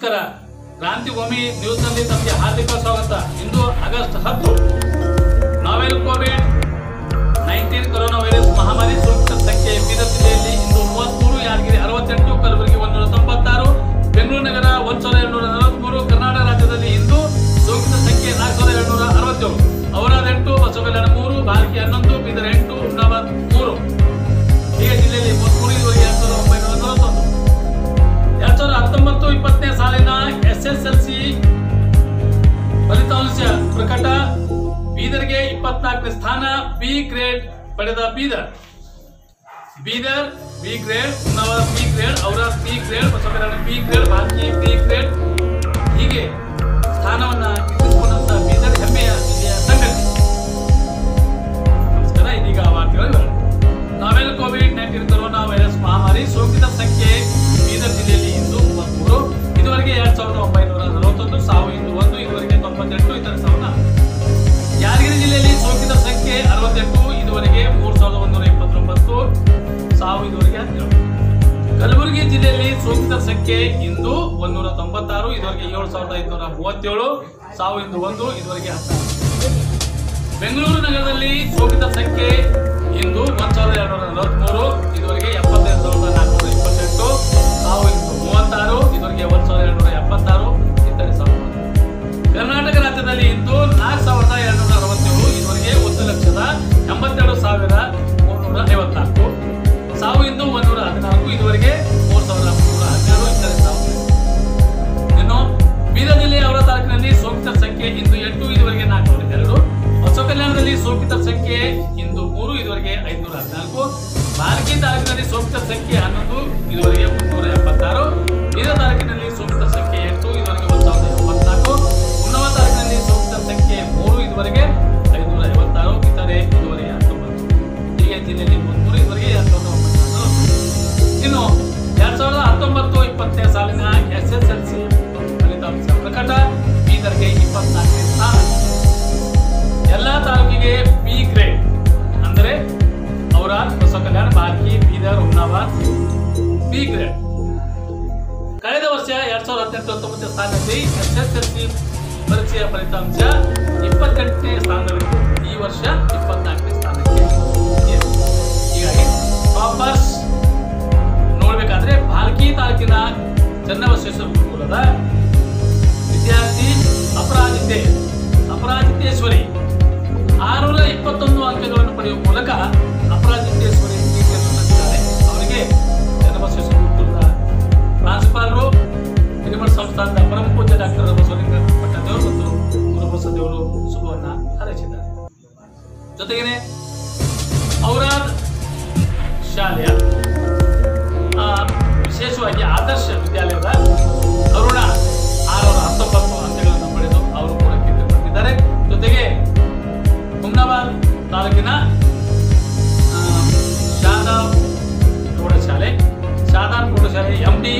ನಮಸ್ಕಾರ ಕ್ರಾಂತಿಭೂಮಿ ನ್ಯೂಸ್ನಲ್ಲಿ ತಮಗೆ ಹಾರ್ದಿಕ ಸ್ವಾಗತ ಇಂದು ಆಗಸ್ಟ್ ಹತ್ತು novel COVID nineteen corona virus ಮಹಾಮಾರಿ ಸೋಂಕಿತರ ಸಂಖ್ಯೆ ಬೀದರ್ ಜಿಲ್ಲೆಯಲ್ಲಿ ಇಂದು ಮೂವತ್ಮೂರು ಯಾದಗಿರಿ ಅರವತ್ತೆಂಟು ಕಲಬುರಗಿ ಒಂದೂರ ತೊಂಬತ್ತಾರು ಬೆಂಗಳೂರು ನಗರ ಒಂದು ಸಾವಿರದ ಏಳ್ನೂರ ನಲವತ್ಮೂರು ಕರ್ನಾಟಕ ರಾಜ್ಯದಲ್ಲಿ ಇಂದು ಸೋಂಕಿತರ ಸಂಖ್ಯೆ ನಾಲ್ಕು ಸಾವಿರದ ಏಳ್ನೂರ ಅರವತ್ತೇಳು ಔರಾದ್ ಎಂಟು ಬಸವಕಲ್ಯಾಣ ಮೂರು ಬಾಲ್ಕಿ ಹನ್ನೊಂದು ಬೀದರ್ ಎಂಟು ಹುಮ್ನಾಬಾದ್ ಮೂರು ಹೀಗೆ ಜಿಲ್ಲೆಯಲ್ಲಿ ಮೂವತ್ಮೂರು ಇದುವರೆಗೆ ಎರಡು ಸಾವಿರದ ಒಂಬೈನೂರ ನಲವತ್ತೊಂದು ಎರಡ್ ಸಾವಿರದ ಹತ್ತೊಂಬತ್ತು ಇಪ್ಪತ್ತನೇ ಸಾಲಿನ ಎಸ್ ಎಸ್ ಎಲ್ ಸಿ ಫಲಿತಾಂಶ ಪ್ರಕಟ ಬೀದರ್ಗೆ ಇಪ್ಪತ್ನಾಲ್ಕನೇ ಸ್ಥಾನ ಬಿ ಗ್ರೇಡ್ ಪಡೆದ Bidar Bidar B grade Humnabad B grade Aurad B grade Basavakalyan B grade Balki B grade ಹೀಗೆ ಸ್ಥಾನವನ್ನ ಗಿಟ್ಟಿಸಿಕೊಂಡಂತ ಬೀದರ್ ಹೆಮ್ಮೆಯ ಜಿಲ್ಲೆಯ ಸಂಗತಿ ನಮಸ್ಕಾರ ಇದೀಗ ವಾರ್ತೆಗಳ ವಿವರ novel COVID nineteen corona virus ಮಹಾಮಾರಿ ಸೋಂಕಿತರ ಸಂಖ್ಯೆ ಬೀದರ್ ಜಿಲ್ಲೆಯಲ್ಲಿ ಇಂದು ಮೂವತ್ಮೂರು ಇದುವರೆಗೆ ಎರಡ್ ಸಾವಿರದ ಒಂಬೈನೂರ ನಲವತ್ತೊಂದು ಸಾವು ಇಂದು ಒಂದು ಇದುವರೆಗೆ ತೊಂಬತ್ತೆಂಟು ಇತರ ಸಾವಿರ ಯಾದಗಿರಿ ಜಿಲ್ಲೆಯಲ್ಲಿ ಸೋಂಕಿತರ ಸಂಖ್ಯೆ ಅರವತ್ತೆಂಟು ಇದುವರೆಗೆ ಮೂರು ಸಾವಿರದ ಒಂದೂರ ಇಪ್ಪತ್ತೊಂಬತ್ತು ಸಾವು ಇದುವರೆಗೆ ಹದಿನೇಳು ಕಲಬುರಗಿ ಜಿಲ್ಲೆಯಲ್ಲಿ ಸೋಂಕಿತರ ಸಂಖ್ಯೆ ಇಂದು ಒಂದೂರ ತೊಂಬತ್ತಾರು ಇದುವರೆಗೆ ಏಳು ಸಾವಿರದ ಐದುನೂರ ಮೂವತ್ತೇಳು ಸಾವು ಇಂದು ಒಂದು ಇದುವರೆಗೆ ಹದಿನಾರು ಬೆಂಗಳೂರು ನಗರದಲ್ಲಿ ಸೋಂಕಿತರ ಸಂಖ್ಯೆ ಇಂದು ಒಂದ್ ಸಾವಿರದ ಎರಡ್ನೂರ ನಲವತ್ಮೂರು ಇದುವರೆಗೆ ಎಪ್ಪತ್ತೈದು ಸಾವಿರದ ನಾಲ್ಕುನೂರ ಇಪ್ಪತ್ತೆಂಟು ಸಾವು ಇಂದು ಮೂವತ್ತಾರು ಇದುವರೆಗೆ ಒಂದ್ ಸಾವಿರದ ಎರಡ್ನೂರ ಎಪ್ಪತ್ತಾರು ಇತರೆ ಸಾವು ಕರ್ನಾಟಕ ರಾಜ್ಯದಲ್ಲಿ ಇಂದು ನಾಲ್ಕು ಸಾವಿರದ ಎರಡ್ನೂರ ಅರವತ್ತೇಳು ಇದುವರೆಗೆ ಒಂದು ಲಕ್ಷದ ಎಂಬತ್ತೆರಡು ಸಾವಿರ ಮೂರ್ನೂರ ಐವತ್ನಾಲ್ಕು ಸಾವು ಇಂದು ಒಂದೂರ ಹದಿನಾಲ್ಕು ಇದುವರೆಗೆ ಮೂರು ಸಾವಿರದ ಮುನ್ನೂರ ಹನ್ನೆರಡು ಇತರೆ ಸಾವು ಇನ್ನು ಬೀದರ್ ಜಿಲ್ಲೆಯ ಅವರ ತಾಲೂಕಿನಲ್ಲಿ ಸೋಂಕಿತರ ಸಂಖ್ಯೆ ಇಂದು ಎಂಟು ಇದುವರೆಗೆ ನಾಲ್ಕುನೂರ ಎರಡು ಹೊಸ ಕಲ್ಯಾಣದಲ್ಲಿ ಸೋಂಕಿತರ ಸಂಖ್ಯೆ ಇಂದು ಮೂರು ಇದುವರೆಗೆ ಐದುನೂರ ಹದಿನಾಲ್ಕು ಬಾಲಕಿ ತಾಲೂಕಿನಲ್ಲಿ ಸೋಂಕಿತರ ಸಂಖ್ಯೆ ಹನ್ನೊಂದು ಇದುವರೆಗೆ ಮುನ್ನೂರ ಎಪ್ಪತ್ತಾರು ಬೀದರ್ ತಾಲೂಕಿನಲ್ಲಿ ಸೋಂಕಿತರ ಸಂಖ್ಯೆ ಎಂಟು ಇದುವರೆಗೆ ಒಂದು ಸಾವಿರದ ಎಂಬತ್ನಾಲ್ಕು ಉನ್ನವ ತಾಲೂಕಿನಲ್ಲಿ ಸೋಂಕಿತರ ಸಂಖ್ಯೆ ಮೂರು ಇದುವರೆಗೆ ಐದುನೂರ ಐವತ್ತಾರು ಇತರೆ ಇದುವರೆಗೆ ಹತ್ತೊಂಬತ್ತು ಹೀಗೆ ಜಿಲ್ಲೆಯಲ್ಲಿ ಮೂರು ಇದುವರೆಗೆ ಎರಡು ಸಾವಿರದ ಒಂಬೈನೂರ ಇನ್ನು ಎರಡ್ ಸಾವಿರದ ಹತ್ತೊಂಬತ್ತು ಇಪ್ಪತ್ತನೇ ಸಾಲಿನ ಎಸ್ ಎಸ್ ಎಲ್ ಸಿ ಫಲಿತಾಂಶ ಪ್ರಕಟ ಬೀದರ್ಗೆ ಇಪ್ಪತ್ನಾಲ್ಕನೇ ಸ್ಥಾನ ಎಲ್ಲ ತಾಲೂಕಿಗೆ ಬಿ ಗ್ರೇಡ್ ಅಂದರೆ ಔರಾದ್ ಹೊಸ ಕಲ್ಯಾಣ ಬಾಲ್ಕಿ ಬೀದರ್ ಹುಮ್ನಾಬಾದ್ ಬಿ ಗ್ರೇಡ್ ಕಳೆದ ವರ್ಷ ಎರಡ್ ಸಾವಿರದ ಹದಿನೆಂಟು ಹತ್ತೊಂಬತ್ತನೇ ಸ್ಥಾನದಲ್ಲಿ ಎಸ್ ಎಸ್ ಎಲ್ ಸಿ ಪರೀಕ್ಷೆಯ ಫಲಿತಾಂಶ ಇಪ್ಪತ್ತೆಂಟನೇ ಸ್ಥಾನದಲ್ಲಿತ್ತು ಈ ವರ್ಷ ಇಪ್ಪತ್ನಾಲ್ಕನೇ ಸ್ಥಾನಕ್ಕೆ ಏರಿದೆ. ಹೀಗಾಗಿ ಟಾಪರ್ಸ್ ನೋಡ್ಬೇಕಾದ್ರೆ ಭಾಲ್ಕಿ ತಾಲೂಕಿನ ಚನ್ನಬಸವೇಶ್ವರ ಗುರುಕುಲದ ವಿದ್ಯಾರ್ಥಿ ಅಪರಾಜಿತೆ ಅಪರಾಜಿತೇಶ್ವರಿ ಆರುನೂರ ಇಪ್ಪತ್ತೊಂದು ಅಂಕಗಳನ್ನು ಪಡೆಯುವ ಮೂಲಕ ಅಪರಾಜಿತೇಶ್ವರಿ ಕೀರ್ತಿಯನ್ನು ತಂದಿದ್ದಾರೆ ಅವರಿಗೆ ಚನ್ನಬಸವೇಶ್ವರ ಗುರುಕುಲದ ಪ್ರಾಂಶುಪಾಲರು ಹಿರಿಮಠ ಸಂಸ್ಥಾನದ ಪರಮ ಪೂಜ್ಯ ಡಾಕ್ಟರ್ ಬಸವಲಿಂಗ ಪಟ್ಟದೇವರು ಮತ್ತು ಗುರುಬಸದೇವರು ಶುಭವನ್ನ ಹಾರೈಸಿದ್ದಾರೆ ಜೊತೆಗೇನೆ ಔರಾದ್ ಶಾಲೆಯ ಆ, ವಿಶೇಷವಾಗಿ ಆದರ್ಶ ವಿದ್ಯಾಲಯದ ಅರುಣ ಆರುನೂರ ಹತ್ತೊಂಬತ್ತು ಅಂಕಗಳನ್ನು ಪಡೆದು ಅವರು ಕೂಡ ಕೀರ್ತಿ ಪಡೆದಿದ್ದಾರೆ ಜೊತೆಗೆ ಹುಮ್ನಾಬಾದ್ ತಾಲೂಕಿನ ಆ, ಶಾದಾಬ್ ಪ್ರೌಢಶಾಲೆ ಶಾದಾಬ್ ಪ್ರೌಢಶಾಲೆ ಎಂ ಡಿ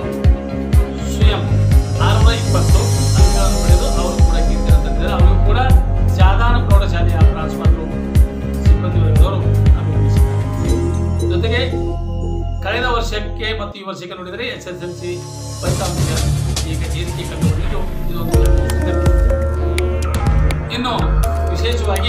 ಸ್ವಯಂ ಆರುನೂರ ಇಪ್ಪತ್ತು ಅಂಕಗಳನ್ನು ಪಡೆದು ಅವರು ಕೂಡ ಕೀರ್ತಿಯನ್ನು ತಂದಿದ್ದಾರೆ ಅವರಿಗೂ ಕೂಡ ಶಾದಾನ ಪ್ರೌಢಶಾಲೆಯ ಪ್ರಾಂಶುಪಾಲರು ಸಿಬ್ಬಂದಿ ವರ್ಗದವರು ಅಭಿನಂದಿಸಿದ್ದಾರೆ ಜೊತೆಗೆ ಕಳೆದ ವರ್ಷಕ್ಕೆ ಮತ್ತು ಈ ವರ್ಷಕ್ಕೆ ನೋಡಿದರೆ ಎಸ್ ಎಸ್ ಎಲ್ ಸಿ ಫಲಿತಾಂಶ ಈಗ ಏರಿಕೆ ಕಂಡುಕೊಂಡಿದ್ದು ಇದೊಂದು ಹೆಮ್ಮೆಯ ಸಂಗತಿ ಇನ್ನು ವಿಶೇಷವಾಗಿ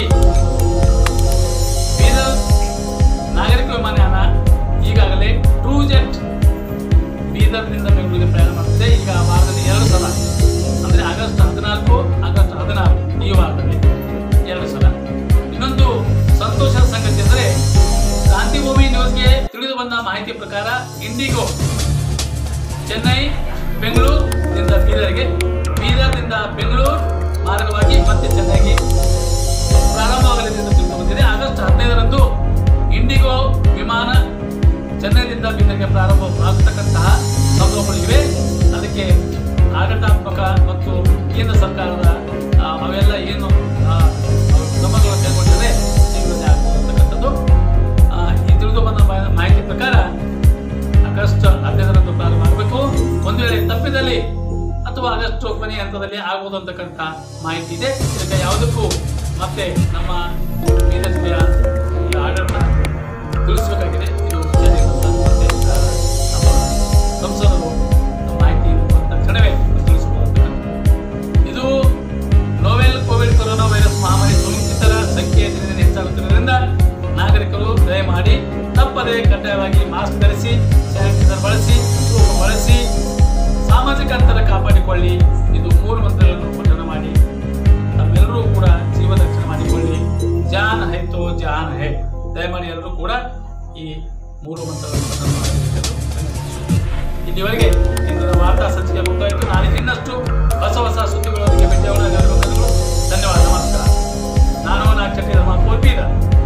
ಬೀದರ್ ನಾಗರಿಕ ವಿಮಾನಯಾನ ಈಗಾಗಲೇ ಟ್ರೂ ಜೆಟ್ ಬೀದರ್ನಿಂದ ಬೆಂಗಳೂರಿಗೆ ಪ್ರಯಾಣ ಮಾಡ್ತಿದೆ ಈಗ ವಾರದಲ್ಲಿ ಎರಡು ಸಲ ಅಂದರೆ ಆಗಸ್ಟ್ ಹದಿನಾಲ್ಕು ಆಗಸ್ಟ್ ಹದಿನಾರು ಈ ವಾರದಲ್ಲಿ ಎರಡು ಸಲ ಇನ್ನೊಂದು ಸಂತೋಷದ ಸಂಗತಿ ಅಂದರೆ ಕ್ರಾಂತಿಭೂಮಿ ನ್ಯೂಸ್ಗೆ ತಿಳಿದು ಬಂದ ಮಾಹಿತಿ ಪ್ರಕಾರ ಇಂಡಿಗೋ ಚೆನ್ನೈ ಬೆಂಗಳೂರಿನಿಂದ ಬೀದರ್ಗೆ ಬೀದರ್ನಿಂದ ಬೆಂಗಳೂರು ಮಾರ್ಗವಾಗಿ ಮತ್ತೆ ಚೆನ್ನೈಗೆ ಪ್ರಾರಂಭವಾಗಲಿದೆ ಎಂದು ತಿಳಿದು ಬಂದಿದೆ ಆಗಸ್ಟ್ ಹದಿನೈದರಂದು ಇಂಡಿಗೋ ವಿಮಾನ ಚೆನ್ನೈನಿಂದ ಬೀದರ್ಗೆ ಪ್ರಾರಂಭವಾಗತಕ್ಕಂತಹ ಸಂಭವಗಳಿವೆ ಅದಕ್ಕೆ ಆಡಳಿತಾತ್ಮಕ ಮತ್ತು ಕೇಂದ್ರ ಸರ್ಕಾರದ ಆ, ಅವೆಲ್ಲ ಏನು ಆ, ಕ್ರಮಗಳು ಕೈಗೊಂಡಿದೆ ಶೀಘ್ರನೇ ಆಗ್ತಕ್ಕಂಥದ್ದು ಆ, ಈ ತಿಳಿದು ಬಂದ ಮಾ- ಮಾಹಿತಿ ಪ್ರಕಾರ ಆಗಸ್ಟ್ ಹದಿನೈದರಂದು ಪ್ರಾರಂಭ ಆಗಬೇಕು ಒಂದು ವೇಳೆ ತಪ್ಪಿದಲ್ಲಿ ಅಥವಾ ಆಗಸ್ಟ್ ಕೊನೆಯ ಹಂತದಲ್ಲಿ ಆಗ್ಬೋದು ಅಂತಕ್ಕಂಥ ಮಾಹಿತಿ ಇದೆ ಇದಕ್ಕೆ ಯಾವುದಕ್ಕೂ ಮತ್ತೆ ನಮ್ಮ ಬೀದರ್ ಜಿಲ್ಲೆಯ ಈ ಆಡಳಿತ ತಿಳಿಸಬೇಕಾಗಿದೆ ಇದು ಜಾರಿಗೆ ಬಂದ ಮತ್ತೆ ಆ, ನಮ್ಮ ಸಂಸದರು ಮಾಹಿತಿ ಬಂದ ತಕ್ಷಣವೇ ತಪ್ಪದೇ ಕಡ್ಡಾಯವಾಗಿ ಮಾಸ್ಕ್ ಧರಿಸಿ ಸ್ಯಾನಿಟೈಸರ್ ಬಳಸಿ ಸೋಪು ಬಳಸಿ ಸಾಮಾಜಿಕ ಅಂತರ ಕಾಪಾಡಿಕೊಳ್ಳಿ ಇದು ಮೂರು ಮಂತ್ರಗಳನ್ನು ಪಠಣ ಮಾಡಿ ತಾವೆಲ್ಲರೂ ಕೂಡ ಜೀವ ರಕ್ಷಣೆ ಮಾಡಿಕೊಳ್ಳಿ ಜಾನ್ ಹೈ ತೋ ಜಾನ್ ಹೈ ದಯಮಾಡಿ ಎಲ್ಲರೂ ಕೂಡ ಈ ಮೂರು ಮಂತ್ರಗಳನ್ನು ಪಠಣ ಮಾಡಬೇಕೆಂದು ವಿನಂತಿಸುತ್ತೇನೆ. ಇಲ್ಲಿವರೆಗೆ ಇಂದಿನ ವಾರ್ತಾ ಸಂಚಿಕೆ ಮುಕ್ತಾಯಿತು ನಾಳೆ ಇನ್ನಷ್ಟು ಹೊಸ ಹೊಸ ಸುದ್ದಿಗಳೊಂದಿಗೆ ಭೇಟಿಯಾಗೋಣ ಧನ್ಯವಾದ ನಮಸ್ಕಾರ ನಾನು ನಾಗಚಕ್ರಿ ಧರ್ಮ ಪೂರ್ವೀರ